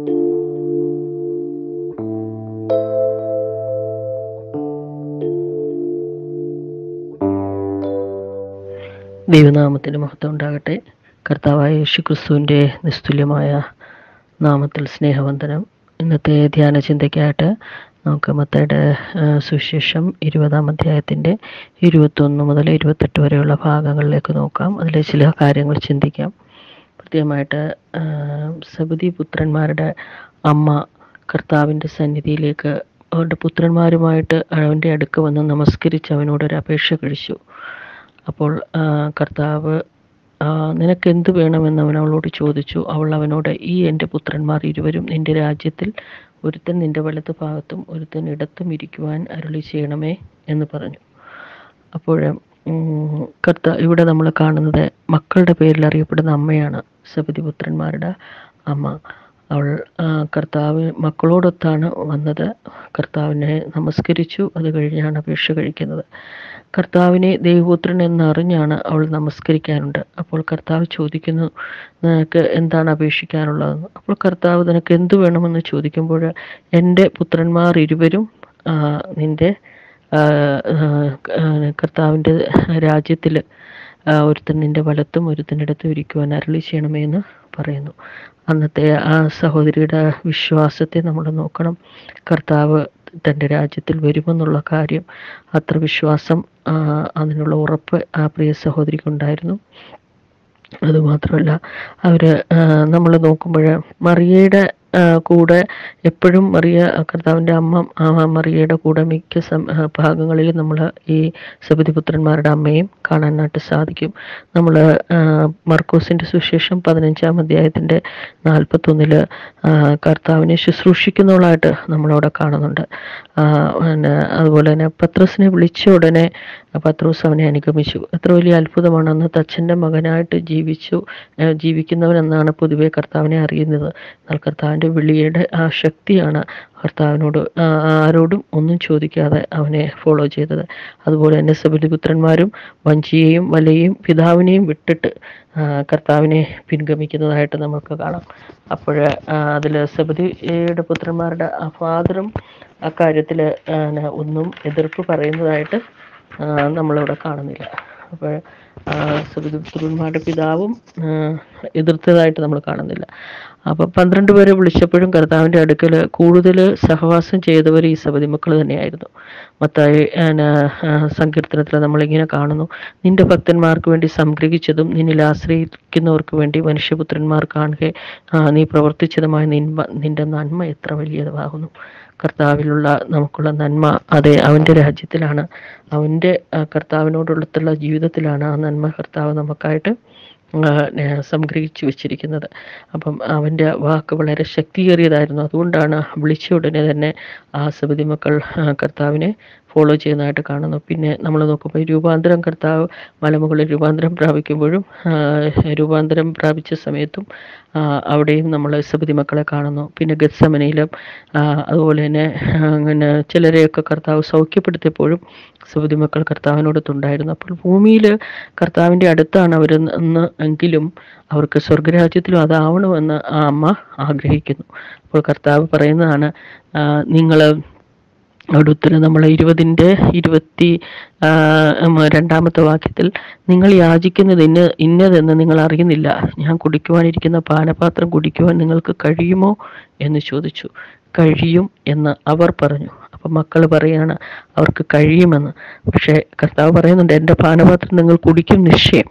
ദൈവനാമത്തിന് മഹത്വം ഉണ്ടാകട്ടെ കർത്താവായ യേശു ക്രിസ്തുവിൻ്റെ നിസ്തുല്യമായ നാമത്തിൽ സ്നേഹവന്ദനം ഇന്നത്തെ ധ്യാന ചിന്തയ്ക്കായിട്ട് നമുക്ക് മത്തയുടെ സുവിശേഷം ഇരുപതാം അധ്യായത്തിൻ്റെ ഇരുപത്തൊന്ന് മുതൽ ഇരുപത്തെട്ട് വരെയുള്ള ഭാഗങ്ങളിലേക്ക് നോക്കാം അതിലെ ചില കാര്യങ്ങൾ ചിന്തിക്കാം പ്രത്യേകമായിട്ട് സബുദി പുത്രന്മാരുടെ അമ്മ കർത്താവിൻ്റെ സന്നിധിയിലേക്ക് അവരുടെ പുത്രന്മാരുമായിട്ട് അവൻ്റെ അടുക്ക് വന്ന് നമസ്കരിച്ച് അവനോട് ഒരു അപേക്ഷ കഴിച്ചു അപ്പോൾ കർത്താവ് നിനക്ക് എന്ത് വേണമെന്ന് അവൻ അവളോട് ചോദിച്ചു അവൾ അവനോട് ഈ എൻ്റെ പുത്രന്മാർ ഇരുവരും നിന്റെ രാജ്യത്തിൽ ഒരുത്തൻ നിന്റെ വലത്ത് ഭാഗത്തും ഒരുത്തൻ ഇടത്തും ഇരിക്കുവാൻ അരുളി ചെയ്യണമേ എന്ന് പറഞ്ഞു അപ്പോൾ കർത്ത ഇവിടെ നമ്മൾ കാണുന്നത് മക്കളുടെ പേരിൽ അറിയപ്പെടുന്ന അമ്മയാണ് സബതി പുത്രന്മാരുടെ അമ്മ അവൾ കർത്താവ് മക്കളോടൊത്താണ് വന്നത് കർത്താവിനെ നമസ്കരിച്ചു അത് കഴിഞ്ഞാണ് അപേക്ഷ കഴിക്കുന്നത് കർത്താവിനെ ദൈവപുത്രൻ എന്നറിഞ്ഞാണ് അവൾ നമസ്കരിക്കാനുണ്ട് അപ്പോൾ കർത്താവ് ചോദിക്കുന്നു നിനക്ക് എന്താണ് അപേക്ഷിക്കാനുള്ളതെന്ന് അപ്പോൾ കർത്താവ് നിനക്ക് എന്തു വേണമെന്ന് ചോദിക്കുമ്പോൾ എൻ്റെ പുത്രന്മാർ ഇരുവരും നിൻ്റെ കർത്താവിൻ്റെ രാജ്യത്തിൽ ഒരുത്തൻ നിൻ്റെ വലത്തും ഒരുത്തനിടത്തും ഇരിക്കുവാൻ അരളി ചെയ്യണമേ എന്ന് പറയുന്നു അന്നത്തെ ആ സഹോദരിയുടെ വിശ്വാസത്തെ നമ്മൾ നോക്കണം കർത്താവ് തൻ്റെ രാജ്യത്തിൽ വരുമെന്നുള്ള കാര്യം അത്ര വിശ്വാസം അതിനുള്ള ഉറപ്പ് ആ പ്രിയ സഹോദരിക്കുണ്ടായിരുന്നു അതുമാത്രമല്ല അവർ നമ്മൾ നോക്കുമ്പോൾ മറിയയുടെ കൂടെ എപ്പോഴും മറിയ കർത്താവിൻ്റെ അമ്മ മറിയയുടെ കൂടെ മിക്ക ഭാഗങ്ങളിൽ നമ്മൾ ഈ സബിതിപുത്രന്മാരുടെ അമ്മയും കാണാനായിട്ട് സാധിക്കും നമ്മൾ മർക്കോസിൻ്റെ സുശേഷം പതിനഞ്ചാം അധ്യായത്തിൻ്റെ നാൽപ്പത്തൊന്നില് കർത്താവിനെ ശുശ്രൂഷിക്കുന്നവളായിട്ട് നമ്മളവിടെ കാണുന്നുണ്ട് പിന്നെ അതുപോലെ തന്നെ പത്രോസിനെ വിളിച്ച ഉടനെ പത്രോസ് അവനെ അനുഗമിച്ചു എത്ര വലിയ അത്ഭുതമാണ് അന്ന് തച്ചൻ്റെ മകനായിട്ട് ജീവിച്ചു ജീവിക്കുന്നവനെന്നാണ് പൊതുവെ കർത്താവിനെ അറിയുന്നത് എന്നാൽ കർത്താവിൻ്റെ വിളിയുടെ ആ ശക്തിയാണ് കർത്താവിനോട് ആരോടും ഒന്നും ചോദിക്കാതെ അവനെ ഫോളോ ചെയ്തത് അതുപോലെ തന്നെ സബലിപുത്രന്മാരും വഞ്ചിയെയും വലയെയും പിതാവിനെയും വിട്ടിട്ട് കർത്താവിനെ പിൻഗമിക്കുന്നതായിട്ട് നമുക്ക് കാണാം അപ്പോൾ അതിൽ സബദിയുടെ പുത്രന്മാരുടെ ആ ഫാദറും അക്കാര്യത്തിൽ ഒന്നും എതിർപ്പ് പറയുന്നതായിട്ട് നമ്മളിവിടെ കാണുന്നില്ല അപ്പോൾ സുബിദുർമാരുടെ പിതാവും എതിർത്തതായിട്ട് നമ്മൾ കാണുന്നില്ല അപ്പോൾ പന്ത്രണ്ട് പേരെ വിളിച്ചപ്പോഴും കർത്താവിൻ്റെ അടുക്കൽ കൂടുതൽ സഹവാസം ചെയ്തവർ ഈ സബതി മക്കൾ തന്നെയായിരുന്നു മത്തായി സങ്കീർത്തനത്തിൽ നമ്മളിങ്ങനെ കാണുന്നു നിന്റെ ഭക്തന്മാർക്ക് വേണ്ടി സംഗ്രഹിച്ചതും നിന്നിൽ ആശ്രയിക്കുന്നവർക്ക് വേണ്ടി മനുഷ്യപുത്രന്മാർ കാണുക നീ പ്രവർത്തിച്ചതുമായ നിന്മ നിന്റെ നന്മ എത്ര വലിയതാകുന്നു കർത്താവിലുള്ള നമുക്കുള്ള നന്മ അതെ അവൻ്റെ രാജ്യത്തിലാണ് അവൻ്റെ കർത്താവിനോടുള്ള ജീവിതത്തിലാണ് ആ നന്മ കർത്താവ് നമുക്കായിട്ട് സംഗ്രഹിച്ചു വെച്ചിരിക്കുന്നത് അപ്പം അവൻ്റെ വാക്ക് വളരെ ശക്തിയേറിയതായിരുന്നു അതുകൊണ്ടാണ് വിളിച്ച ഉടനെ തന്നെ ആ സബതി മക്കൾ കർത്താവിനെ ഫോളോ ചെയ്യുന്നതായിട്ട് കാണുന്നു പിന്നെ നമ്മൾ നോക്കുമ്പോൾ രൂപാന്തരം കർത്താവ് മലമുകളിൽ രൂപാന്തരം പ്രാപിക്കുമ്പോഴും രൂപാന്തരം പ്രാപിച്ച സമയത്തും അവിടെയും നമ്മൾ സബതി മക്കളെ കാണുന്നു പിന്നെ ഗത്സമനയിലും അതുപോലെ തന്നെ അങ്ങനെ ചിലരെയൊക്കെ കർത്താവ് സൗഖ്യപ്പെടുത്തിയപ്പോഴും സബതി മക്കൾ കർത്താവിനോടൊത്തുണ്ടായിരുന്നു അപ്പോൾ ഭൂമിയിൽ കർത്താവിൻ്റെ അടുത്താണ് അവർ എന്ന് എങ്കിലും അവർക്ക് സ്വർഗരാജ്യത്തിലും അതാവണമെന്ന് ആ അമ്മ ആഗ്രഹിക്കുന്നു അപ്പോൾ കർത്താവ് പറയുന്നതാണ് നിങ്ങൾ അടുത്തിൽ നമ്മൾ ഇരുപതിൻ്റെ ഇരുപത്തി രണ്ടാമത്തെ വാക്യത്തിൽ നിങ്ങൾ യാചിക്കുന്നത് ഇന്ന ഇന്നതെന്ന് നിങ്ങൾ അറിയുന്നില്ല ഞാൻ കുടിക്കുവാനിരിക്കുന്ന പാനപാത്രം കുടിക്കുവാൻ നിങ്ങൾക്ക് കഴിയുമോ എന്ന് ചോദിച്ചു കഴിയും എന്ന് അവർ പറഞ്ഞു അപ്പം മക്കൾ പറയാണ് അവർക്ക് കഴിയുമെന്ന് പക്ഷേ കർത്താവ് പറയുന്നുണ്ട് എൻ്റെ പാനപാത്രം നിങ്ങൾ കുടിക്കും നിശ്ചയം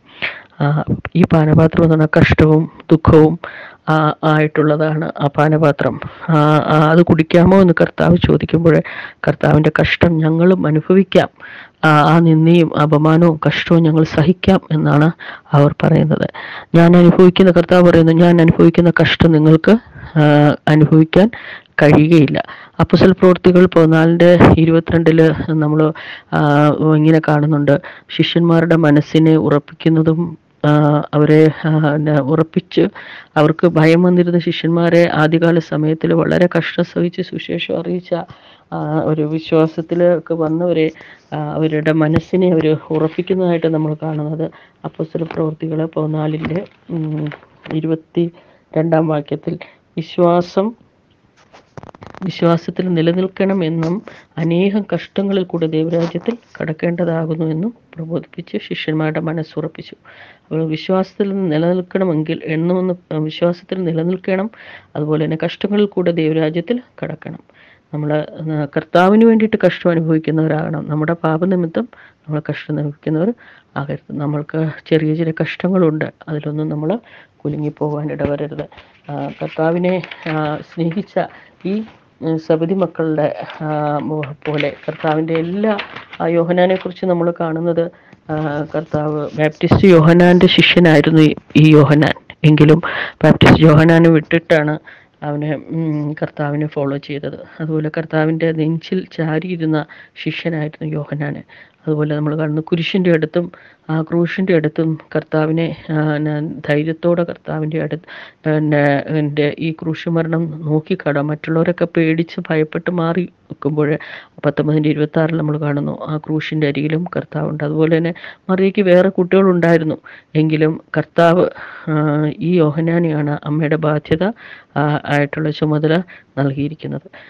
ഈ പാനപാത്രം എന്ന് പറഞ്ഞാൽ കഷ്ടവും ദുഃഖവും ആയിട്ടുള്ളതാണ് ആ പാനപാത്രം അത് കുടിക്കാമോ എന്ന് കർത്താവ് ചോദിക്കുമ്പോൾ കർത്താവിൻ്റെ കഷ്ടം ഞങ്ങളും അനുഭവിക്കാം ആ നിന്ദയും അപമാനവും കഷ്ടവും ഞങ്ങൾ സഹിക്കാം എന്നാണ് അവർ പറയുന്നത് ഞാൻ അനുഭവിക്കുന്ന കർത്താവ് പറയുന്നു ഞാൻ അനുഭവിക്കുന്ന കഷ്ടം നിങ്ങൾക്ക് അനുഭവിക്കാൻ കഴിയുകയില്ല അപ്പസൽ പ്രവൃത്തികൾ പതിനാലിൻ്റെ ഇരുപത്തിരണ്ടില് നമ്മൾ ഇങ്ങനെ കാണുന്നുണ്ട് ശിഷ്യന്മാരുടെ മനസ്സിനെ ഉറപ്പിക്കുന്നതും അവരെ ഉറപ്പിച്ച് അവർക്ക് ഭയം വന്നിരുന്ന ശിഷ്യന്മാരെ ആദ്യകാല സമയത്തിൽ വളരെ കഷ്ടം സഹിച്ച് സുശേഷം അറിയിച്ച ഒരു വിശ്വാസത്തിലൊക്കെ വന്നവരെ അവരുടെ മനസ്സിനെ അവർ ഉറപ്പിക്കുന്നതായിട്ട് നമ്മൾ കാണുന്നത് അപ്പസ്തല പ്രവൃത്തികൾ പതിനാലിൻ്റെ ഇരുപത്തി രണ്ടാം വാക്യത്തിൽ വിശ്വാസം വിശ്വാസത്തിൽ നിലനിൽക്കണമെന്നും അനേകം കഷ്ടങ്ങളിൽ കൂടെ ദൈവരാജ്യത്തിൽ കടക്കേണ്ടതാകുന്നു എന്നും പ്രബോധിപ്പിച്ച് ശിഷ്യന്മാരുടെ മനസ്സുറപ്പിച്ചു അപ്പോൾ വിശ്വാസത്തിൽ നിലനിൽക്കണമെങ്കിൽ എന്നുമെന്ന് വിശ്വാസത്തിൽ നിലനിൽക്കണം അതുപോലെ തന്നെ കഷ്ടങ്ങളിൽ കൂടെ ദൈവരാജ്യത്തിൽ കടക്കണം നമ്മൾ കർത്താവിന് വേണ്ടിയിട്ട് കഷ്ടം അനുഭവിക്കുന്നവരാകണം നമ്മുടെ പാപനിമിത്തം നമ്മൾ കഷ്ടം അനുഭവിക്കുന്നവർ ആകരുത് നമ്മൾക്ക് ചെറിയ ചെറിയ കഷ്ടങ്ങളുണ്ട് അതിലൊന്നും നമ്മൾ കുലുങ്ങിപ്പോകാൻ ഇടവരരുത് ആ, കർത്താവിനെ ആ, സ്നേഹിച്ച ഈ ഉം, സബതി മക്കളുടെ ആ, മോ- പോലെ കർത്താവിൻ്റെ എല്ലാ ആ, യോഹനാനെക്കുറിച്ച് നമ്മൾ കാണുന്നത് ആ, കർത്താവ് ബാപ്റ്റിസ്റ്റ് യോഹനാൻ്റെ ശിഷ്യനായിരുന്നു ഈ- ഈ യോഹനാൻ എങ്കിലും ബാപ്റ്റിസ്റ്റ് യോഹനാനെ വിട്ടിട്ടാണ് അവനെ ഉം, കർത്താവിനെ ഫോളോ ചെയ്തത് അതുപോലെ കർത്താവിൻ്റെ നെഞ്ചിൽ ചാരിയിരുന്ന ശിഷ്യനായിരുന്നു യോഹനാന് അതുപോലെ നമ്മൾ കാണുന്നു കുരിശിൻ്റെ അടുത്തും ആ ക്രൂശിൻ്റെ അടുത്തും കർത്താവിനെ ആ, ന- ധൈര്യത്തോടെ കർത്താവിൻ്റെ അടുത്ത് പിന്നെ എൻ്റെ ഈ ക്രൂശ് മരണം നോക്കിക്കട മറ്റുള്ളവരൊക്കെ പേടിച്ച് ഭയപ്പെട്ട് മാറി നിൽക്കുമ്പോൾ പത്തൊമ്പതിൻ്റെ ഇരുപത്തി ആറിൽ നമ്മൾ കാണുന്നു ആ ക്രൂശിൻ്റെ അരികിലും കർത്താവുണ്ട് അതുപോലെ തന്നെ മറിയയ്ക്ക് വേറെ കുട്ടികളുണ്ടായിരുന്നു എങ്കിലും കർത്താവ് ആ, ഈ യോഹനാനെയാണ് അമ്മയുടെ ബാധ്യത ആ, ആയിട്ടുള്ള ചുമതല നൽകിയിരിക്കുന്നത്